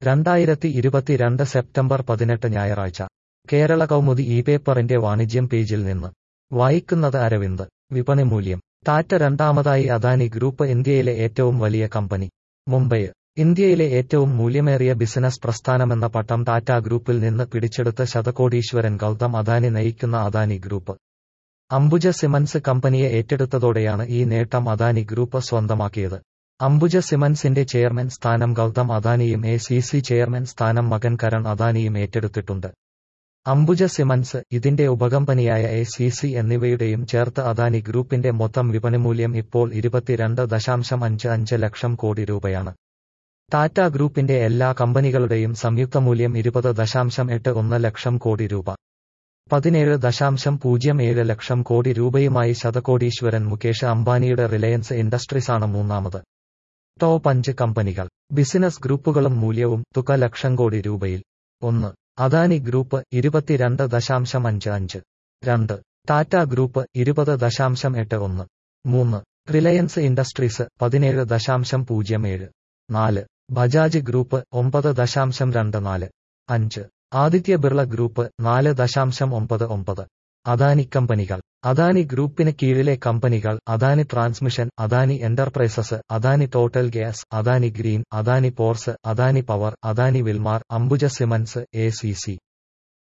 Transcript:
രണ്ടായിരത്തി ഇരുപത്തിരണ്ട് സെപ്റ്റംബർ പതിനെട്ട് ഞായറാഴ്ച കേരള കൗമുദി ഈ പേപ്പറിന്റെ വാണിജ്യം പേജിൽ നിന്ന് വായിക്കുന്നത് അരവിന്ദ് വിപണി മൂല്യം ടാറ്റ രണ്ടാമതായി അദാനി ഗ്രൂപ്പ് ഇന്ത്യയിലെ ഏറ്റവും വലിയ കമ്പനി മുംബൈ ഇന്ത്യയിലെ ഏറ്റവും മൂല്യമേറിയ ബിസിനസ് പ്രസ്ഥാനമെന്ന പട്ടം ടാറ്റ ഗ്രൂപ്പിൽ നിന്ന് പിടിച്ചെടുത്ത ശതകോടീശ്വരൻ ഗൗതം അദാനി നയിക്കുന്ന അദാനി ഗ്രൂപ്പ് അംബുജ സിമൻസ് കമ്പനിയെ ഏറ്റെടുത്തതോടെയാണ് ഈ നേട്ടം അദാനി ഗ്രൂപ്പ് സ്വന്തമാക്കിയത് അംബുജ സിമൻസിന്റെ ചെയർമാൻ സ്ഥാനം ഗൗതം അദാനിയും എ സി സി ചെയർമാൻ സ്ഥാനം മകൻ കരൺ അദാനിയും ഏറ്റെടുത്തിട്ടുണ്ട് അംബുജ സിമൻസ് ഇതിന്റെ ഉപകമ്പനിയായ എ സി സി എന്നിവയുടെയും ചേർത്ത് അദാനി ഗ്രൂപ്പിന്റെ മൊത്തം വിപണിമൂല്യം ഇപ്പോൾ ഇരുപത്തിരണ്ട് ദശാംശം അഞ്ച് അഞ്ച് ലക്ഷം കോടി രൂപയാണ് ടാറ്റ ഗ്രൂപ്പിന്റെ എല്ലാ കമ്പനികളുടെയും സംയുക്ത മൂല്യം ഇരുപത് ദശാംശം എട്ട് ഒന്ന് ലക്ഷം കോടി രൂപ പതിനേഴ് ദശാംശം പൂജ്യം ഏഴ് ലക്ഷം കോടി രൂപയുമായി ശതകോടീശ്വരൻ മുകേഷ് അംബാനിയുടെ റിലയൻസ് ഇൻഡസ്ട്രീസാണ് മൂന്നാമത് ടോപ്പ് അഞ്ച് കമ്പനികൾ ബിസിനസ് ഗ്രൂപ്പുകളും മൂല്യവും തുക ലക്ഷം കോടി രൂപയിൽ ഒന്ന് അദാനി ഗ്രൂപ്പ് ഇരുപത്തിരണ്ട് ദശാംശം അഞ്ച് അഞ്ച് രണ്ട് ടാറ്റ ഗ്രൂപ്പ് ഇരുപത് ദശാംശം എട്ട് ഒന്ന് മൂന്ന് റിലയൻസ് ഇൻഡസ്ട്രീസ് പതിനേഴ് ദശാംശം പൂജ്യം ഏഴ് നാല് ബജാജ് ഗ്രൂപ്പ് ഒമ്പത് ദശാംശം രണ്ട് നാല് അഞ്ച് ആദിത്യ ബിർള ഗ്രൂപ്പ് നാല് ദശാംശം ഒമ്പത് ഒമ്പത് അദാനി കമ്പനികൾ അദാനി ഗ്രൂപ്പിന് കീഴിലെ കമ്പനികൾ Adani transmission Adani enterprises Adani Total gas Adani green Adani ports Adani power Adani Wilmar Ambuja cements A C C